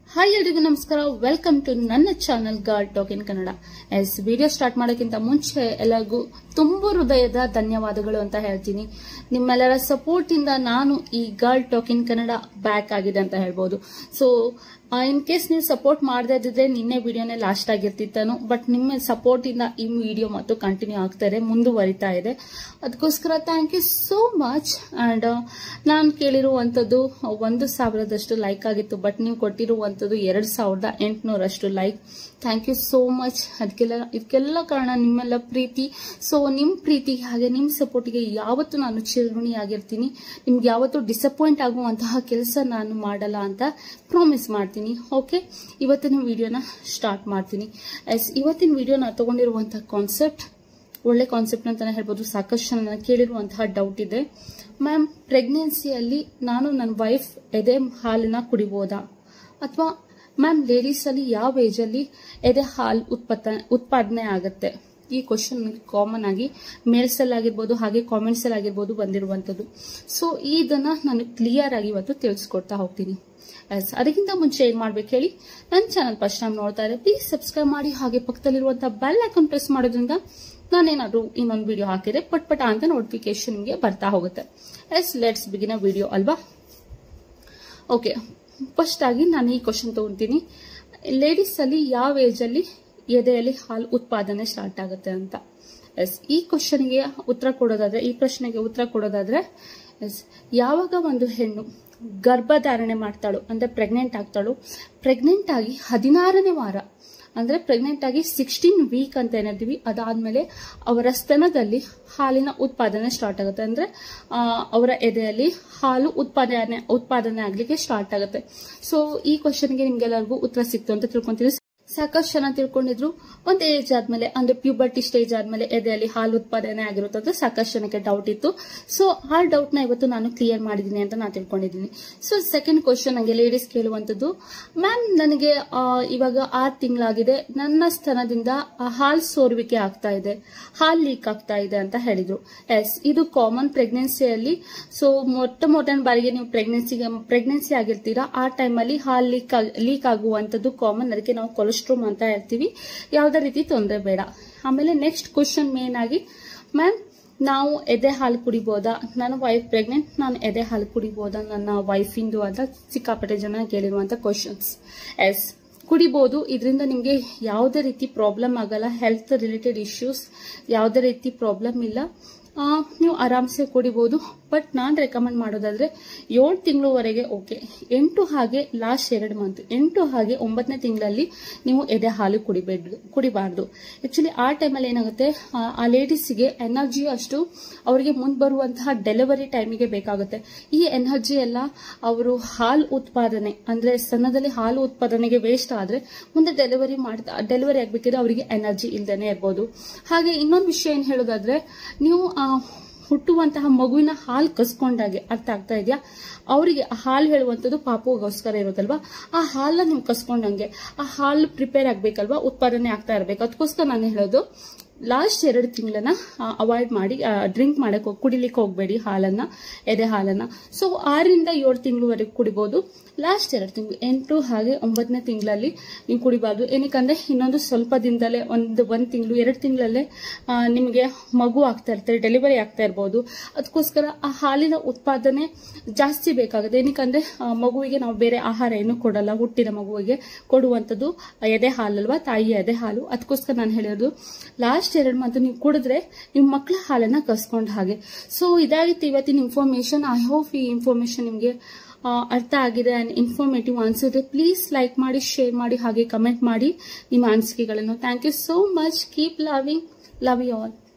hi ಎಲ್ರಿಗೂ ನಮಸ್ಕಾರ welcome to ನನ್ನ channel guard talk in Kannada yes video start ಮಾಡೋಕ್ಕಿಂತ ಮುಂಚೆ ಎಲ್ಲರಿಗೂ ತುಂಬ ಹೃದಯದ ಧನ್ಯವಾದಗಳು ಅಂತ ಹೇಳ್ತೀನಿ ನಿಮ್ಮೆಲ್ಲರ ಸಪೋರ್ಟ್ ಇಂದ ನಾನು ಈ guard talk in Kannada back ಆಗಿದೆ ಅಂತ ಹೇಳ್ಬೋದು ಸೊ ಇನ್ ಕೇಸ್ ನೀವು ಸಪೋರ್ಟ್ ಮಾಡದೇ ಇದ್ದಿದ್ರೆ ನಿನ್ನೆ ವಿಡಿಯೋನೇ ಲಾಸ್ಟ್ ಆಗಿರ್ತಿತ್ತಾನು ಬಟ್ ನಿಮ್ಮ ಸಪೋರ್ಟ್ ಇಂದ ಈ ವಿಡಿಯೋ ಮತ್ತು ಕಂಟಿನ್ಯೂ ಆಗ್ತಾ ಇದೆ ಮುಂದುವರಿತಾ ಇದೆ ಅದಕ್ಕೋಸ್ಕರ thank you so much and ನಾನು ಕೇಳಿರುವಂಥದ್ದು ಒಂದು ಸಾವಿರದಷ್ಟು ಲೈಕ್ ಆಗಿತ್ತು ಬಟ್ ನೀವು ಕೊಟ್ಟಿರುವಂಥದ್ದು ಎರಡು ಸಾವಿರದ ಎಂಟುನೂರಷ್ಟು like thank you so much ಅದಕ್ಕೆಲ್ಲ ಇದಕ್ಕೆಲ್ಲ ಕಾರಣ ನಿಮ್ಮೆಲ್ಲ ಪ್ರೀತಿ ಸೊ ನಿಮ್ಮ ಪ್ರೀತಿಗೆ ಹಾಗೆ ನಿಮ್ಮ ಸಪೋರ್ಟಿಗೆ ಯಾವತ್ತೂ ನಾನು ಚಿರಋಣಿಯಾಗಿರ್ತೀನಿ ನಿಮ್ಗೆ ಯಾವತ್ತೂ ಡಿಸಪಾಯಿಂಟ್ ಆಗುವಂತಹ ಕೆಲಸ ನಾನು ಮಾಡಲ್ಲ ಅಂತ ಪ್ರಾಮಿಸ್ ಮಾಡ್ತೀನಿ ಓಕೆ ಇವತ್ತಿನ ವಿಡಿಯೋನ ಸ್ಟಾರ್ಟ್ ಮಾಡ್ತೀನಿ ಎಸ್ ಇವತ್ತಿನ ವಿಡಿಯೋನ ತಗೊಂಡಿರುವಂತಹ ಕಾನ್ಸೆಪ್ಟ್ ಒಳ್ಳೆ ಕಾನ್ಸೆಪ್ಟ್ ಅಂತಾನೆ ಹೇಳ್ಬೋದು ಸಾಕಷ್ಟು ಜನ ಕೇಳಿರುವಂತಹ ಡೌಟ್ ಇದೆ ಮ್ಯಾಮ್ ಪ್ರೆಗ್ನೆನ್ಸಿಯಲ್ಲಿ ನಾನು ನನ್ನ ವೈಫ್ ಎದೆ ಹಾಲನ್ನ ಕುಡಿಬೋದಾ ಅಥವಾ ಮ್ಯಾಮ್ ಲೇಡೀಸ್ ಅಲ್ಲಿ ಯಾವ ಏಜ್ ಅಲ್ಲಿ ಎದೆ ಹಾಲು ಉತ್ಪತ್ತ ಉತ್ಪಾದನೆ ಆಗುತ್ತೆ ಈ ಕ್ವಶನ್ ಕಾಮನ್ ಆಗಿ ಮೇಲ್ಸ್ ಅಲ್ಲಿ ಆಗಿರ್ಬೋದು ಹಾಗೆ ಕಾಮೆಂಟ್ಸ್ ಅಲ್ಲಿ ಆಗಿರ್ಬೋದು ಬಂದಿರುವಂತದ್ದು ಸೊ ಇದನ್ನ ನಾನು ಕ್ಲಿಯರ್ ಆಗಿ ಇವತ್ತು ತಿಳಿಸ್ಕೊಡ್ತಾ ಹೋಗ್ತೀನಿ ಎಸ್ ಅದಕ್ಕಿಂತ ಮುಂಚೆ ಏನ್ ಮಾಡ್ಬೇಕು ಹೇಳಿ ನನ್ನ ಚಾನಲ್ ಫಸ್ಟ್ ಟೈಮ್ ನೋಡ್ತಾ ಇದ್ರೆ ಪ್ಲೀಸ್ ಸಬ್ಸ್ಕ್ರೈಬ್ ಮಾಡಿ ಹಾಗೆ ಪಕ್ಕದಲ್ಲಿರುವಂತಹ ಬೆಲ್ ಐಕಾನ್ ಪ್ರೆಸ್ ಮಾಡೋದ್ರಿಂದ ನಾನೇನಾದ್ರೂ ಇನ್ನೊಂದು ವಿಡಿಯೋ ಹಾಕಿದ್ರೆ ಪಟ್ ಪಟ ಅಂತ ನೋಟಿಫಿಕೇಶನ್ ನಿಮಗೆ ಬರ್ತಾ ಹೋಗುತ್ತೆ ಎಸ್ ಲೆಟ್ಸ್ ಬಿಗಿನ ವಿಡಿಯೋ ಅಲ್ವಾ ಓಕೆ ಫಸ್ಟ್ ಆಗಿ ನಾನು ಈ ಕ್ವಶನ್ ತಗೊಂತೀನಿ ಲೇಡೀಸ್ ಅಲ್ಲಿ ಯಾವ ಏಜ್ ಅಲ್ಲಿ ಎದೆಯಲ್ಲಿ ಹಾಲು ಉತ್ಪಾದನೆ ಸ್ಟಾರ್ಟ್ ಆಗುತ್ತೆ ಅಂತ ಎಸ್ ಈ ಕ್ವಶನ್ಗೆ ಉತ್ತರ ಕೊಡೋದಾದ್ರೆ ಈ ಪ್ರಶ್ನೆಗೆ ಉತ್ತರ ಕೊಡೋದಾದ್ರೆ ಎಸ್ ಯಾವಾಗ ಒಂದು ಹೆಣ್ಣು ಗರ್ಭಧಾರಣೆ ಮಾಡ್ತಾಳು ಅಂದ್ರೆ ಪ್ರೆಗ್ನೆಂಟ್ ಆಗ್ತಾಳು ಪ್ರೆಗ್ನೆಂಟ್ ಆಗಿ ಹದಿನಾರನೇ ವಾರ ಅಂದ್ರೆ ಪ್ರೆಗ್ನೆಂಟ್ ಆಗಿ ಸಿಕ್ಸ್ಟೀನ್ ವೀಕ್ ಅಂತ ಏನಿರ್ತೀವಿ ಅದಾದ್ಮೇಲೆ ಅವರ ಸ್ತನದಲ್ಲಿ ಹಾಲಿನ ಉತ್ಪಾದನೆ ಸ್ಟಾರ್ಟ್ ಆಗುತ್ತೆ ಅಂದ್ರೆ ಅವರ ಎದೆಯಲ್ಲಿ ಹಾಲು ಉತ್ಪಾದನೆ ಉತ್ಪಾದನೆ ಆಗ್ಲಿಕ್ಕೆ ಸ್ಟಾರ್ಟ್ ಆಗುತ್ತೆ ಸೊ ಈ ಕ್ವಶನ್ಗೆ ನಿಮ್ಗೆಲ್ಲರಿಗೂ ಉತ್ತರ ಸಿಕ್ತು ಅಂತ ತಿಳ್ಕೊಂತೀನಿ ಸಾಕಷ್ಟು ಜನ ತಿಳ್ಕೊಂಡಿದ್ರು ಒಂದು ಏಜ್ ಆದ್ಮೇಲೆ ಅಂದ್ರೆ ಪ್ಯೂಬರ್ಟಿ ಸ್ಟೇಜ್ ಆದ್ಮೇಲೆ ಎದೆಯಲ್ಲಿ ಹಾಲು ಉತ್ಪಾದನೆ ಆಗಿರುತ್ತೆ ಅಂತ ಸಾಕಷ್ಟು ಜನಕ್ಕೆ ಡೌಟ್ ಇತ್ತು ಸೊ ಆ ಡೌಟ್ ನ ಇವತ್ತು ನಾನು ಕ್ಲಿಯರ್ ಮಾಡಿದೀನಿ ಅಂತ ನಾನು ತಿಳ್ಕೊಂಡಿದ್ದೀನಿ ಸೊ ಸೆಕೆಂಡ್ ಕ್ವಶನ್ ನಂಗೆ ಲೇಡೀಸ್ ಕೇಳುವಂತದ್ದು ಮ್ಯಾಮ್ ನನಗೆ ಇವಾಗ ಆರು ತಿಂಗಳಾಗಿದೆ ನನ್ನ ಸ್ತನದಿಂದ ಹಾಲ್ ಸೋರುವಿಕೆ ಆಗ್ತಾ ಇದೆ ಹಾಲ್ ಲೀಕ್ ಆಗ್ತಾ ಇದೆ ಅಂತ ಹೇಳಿದ್ರು ಎಸ್ ಇದು ಕಾಮನ್ ಪ್ರೆಗ್ನೆನ್ಸಿಯಲ್ಲಿ ಸೊ ಮೊಟ್ಟ ಮೊದಲನೇ ಬಾರಿಗೆ ನೀವು ಪ್ರೆಗ್ನೆನ್ಸಿಗೆ ಪ್ರೆಗ್ನೆನ್ಸಿ ಆಗಿರ್ತೀರಾ ಆ ಟೈಮಲ್ಲಿ ಹಾಲ್ ಲೀಕ್ ಲೀಕ್ ಆಗುವಂತದ್ದು ಕಾಮನ್ ಅದಕ್ಕೆ ನಾವು ಕೊಲೆಸ್ಟ್ರಾಲ್ ಅಂತ ಹೇಳ್ತೀವಿ ಯಾವುದೇ ರೀತಿ ತೊಂದರೆ ಬೇಡ ಆಮೇಲೆ ನೆಕ್ಸ್ಟ್ ಕ್ವಶನ್ ಮೇನ್ ಆಗಿ ಮ್ಯಾಮ್ ನಾವು ಎದೆ ಹಾಲು ಕುಡಿಬೋದಾ ನನ್ನ ವೈಫ್ ಪ್ರೆಗ್ನೆಂಟ್ ನಾನು ಎದೆ ಹಾಲು ಕುಡಿಬೋದಾ ನನ್ನ ವೈಫಿಂದು ಅಂತ ಸಿಕ್ಕಾಪಟ್ಟೆ ಜನ ಕೇಳಿರುವಂತ ಕ್ವಶನ್ಸ್ ಎಸ್ ಕುಡಿಬಹುದು ಇದರಿಂದ ನಿಮಗೆ ಯಾವುದೇ ರೀತಿ ಪ್ರಾಬ್ಲಮ್ ಆಗಲ್ಲ ಹೆಲ್ತ್ ರಿಲೇಟೆಡ್ ಇಶ್ಯೂಸ್ ಯಾವುದೇ ರೀತಿ ಪ್ರಾಬ್ಲಮ್ ಇಲ್ಲ ನೀವು ಆರಾಮ್ಸೆ ಕುಡಿಬಹುದು ಬಟ್ ನಾನು ರೆಕಮೆಂಡ್ ಮಾಡೋದಾದ್ರೆ ಏಳು ತಿಂಗಳವರೆಗೆ ಓಕೆ ಎಂಟು ಹಾಗೆ ಲಾಸ್ಟ್ ಎರಡು ಮಂತ್ ಎಂಟು ಹಾಗೆ ಒಂಬತ್ತನೇ ತಿಂಗಳಲ್ಲಿ ನೀವು ಎದೆ ಹಾಲು ಕುಡಿಬೇಡ ಕುಡಿಬಾರ್ದು ಆಕ್ಚುಲಿ ಆ ಟೈಮಲ್ಲಿ ಏನಾಗುತ್ತೆ ಆ ಲೇಡೀಸ್ಗೆ ಎನರ್ಜಿ ಅಷ್ಟು ಅವರಿಗೆ ಮುಂದೆ ಬರುವಂತಹ ಡೆಲಿವರಿ ಟೈಮಿಗೆ ಬೇಕಾಗುತ್ತೆ ಈ ಎನರ್ಜಿ ಎಲ್ಲ ಅವರು ಹಾಲು ಉತ್ಪಾದನೆ ಅಂದ್ರೆ ಸ್ತನದಲ್ಲಿ ಹಾಲು ಉತ್ಪಾದನೆಗೆ ವೇಸ್ಟ್ ಆದ್ರೆ ಮುಂದೆ ಡೆಲಿವರಿ ಮಾಡ್ತಾ ಡೆಲಿವರಿ ಆಗ್ಬೇಕಿದ್ರೆ ಅವರಿಗೆ ಎನರ್ಜಿ ಇಲ್ದೇನೆ ಇರ್ಬೋದು ಹಾಗೆ ಇನ್ನೊಂದು ವಿಷಯ ಏನ್ ಹೇಳೋದಾದ್ರೆ ನೀವು ಹುಟ್ಟುವಂತಹ ಮಗುವಿನ ಹಾಲು ಕಸ್ಕೊಂಡಾಗೆ ಅರ್ಥ ಆಗ್ತಾ ಇದೆಯಾ ಅವರಿಗೆ ಹಾಲು ಹೇಳುವಂಥದ್ದು ಪಾಪುಗೋಸ್ಕರ ಇರೋದಲ್ವಾ ಆ ಹಾಲನ್ನ ನೀವು ಕಸ್ಕೊಂಡಂಗೆ ಆ ಹಾಲು ಪ್ರಿಪೇರ್ ಆಗ್ಬೇಕಲ್ವಾ ಉತ್ಪಾದನೆ ಆಗ್ತಾ ಇರ್ಬೇಕು ಅದಕ್ಕೋಸ್ಕರ ನಾನು ಹೇಳೋದು ಲಾಸ್ಟ್ ಎರಡು ತಿಂಗಳನ್ನ ಅವಾಯ್ಡ್ ಮಾಡಿ ಡ್ರಿಂಕ್ ಮಾಡಕ್ ಕುಡಿಲಿಕ್ಕೆ ಹೋಗ್ಬೇಡಿ ಹಾಲನ್ನ ಎದೆ ಹಾಲನ್ನ ಸೊ ಆರರಿಂದ ಏಳು ತಿಂಗಳವರೆಗೆ ಕುಡಿಬಹುದು ಲಾಸ್ಟ್ ಎರಡು ತಿಂಗಳು ಎಂಟು ಹಾಗೆ ಒಂಬತ್ತನೇ ತಿಂಗಳಲ್ಲಿ ನೀವು ಕುಡಿಬಾರ್ದು ಏನಕ್ಕಂದ್ರೆ ಇನ್ನೊಂದು ಸ್ವಲ್ಪ ದಿನದಲ್ಲೇ ಒಂದು ಒಂದ್ ತಿಂಗಳು ಎರಡು ತಿಂಗಳಲ್ಲೇ ನಿಮಗೆ ಮಗು ಆಗ್ತಾ ಇರ್ತಾರೆ ಡೆಲಿವರಿ ಆಗ್ತಾ ಇರ್ಬೋದು ಅದಕ್ಕೋಸ್ಕರ ಆ ಹಾಲಿನ ಉತ್ಪಾದನೆ ಜಾಸ್ತಿ ಬೇಕಾಗುತ್ತೆ ಏನಕ್ಕಂದ್ರೆ ಮಗುವಿಗೆ ನಾವು ಬೇರೆ ಆಹಾರ ಏನು ಕೊಡಲ್ಲ ಹುಟ್ಟಿದ ಮಗುವಿಗೆ ಕೊಡುವಂಥದ್ದು ಎದೆ ಹಾಲಲ್ವಾ ತಾಯಿ ಎದೆ ಹಾಲು ಅದಕ್ಕೋಸ್ಕರ ನಾನು ಹೇಳಿರೋದು ಲಾಸ್ಟ್ ಎರಡು ಮಂತ್ ನೀವು ಕುಡಿದ್ರೆ ನಿಮ್ಮ ಮಕ್ಕಳ ಹಾಲನ್ನ ಕಸ್ಕೊಂಡ ಹಾಗೆ ಸೊ ಇದಾಗಿತ್ತು ಇವತ್ತಿನ ಇನ್ಫಾರ್ಮೇಶನ್ ಐ ಹೋಪ್ ಈ ಇನ್ಫಾರ್ಮೇಶನ್ ನಿಮಗೆ ಅರ್ಥ ಆಗಿದೆ ಅಂಡ್ ಇನ್ಫಾರ್ಮೇಟಿವ್ ಅನ್ಸಿದ್ರೆ ಪ್ಲೀಸ್ ಲೈಕ್ ಮಾಡಿ ಶೇರ್ ಮಾಡಿ ಹಾಗೆ ಕಮೆಂಟ್ ಮಾಡಿ ನಿಮ್ಮ ಅನಿಸಿಕೆಗಳನ್ನು thank you so much keep loving love you all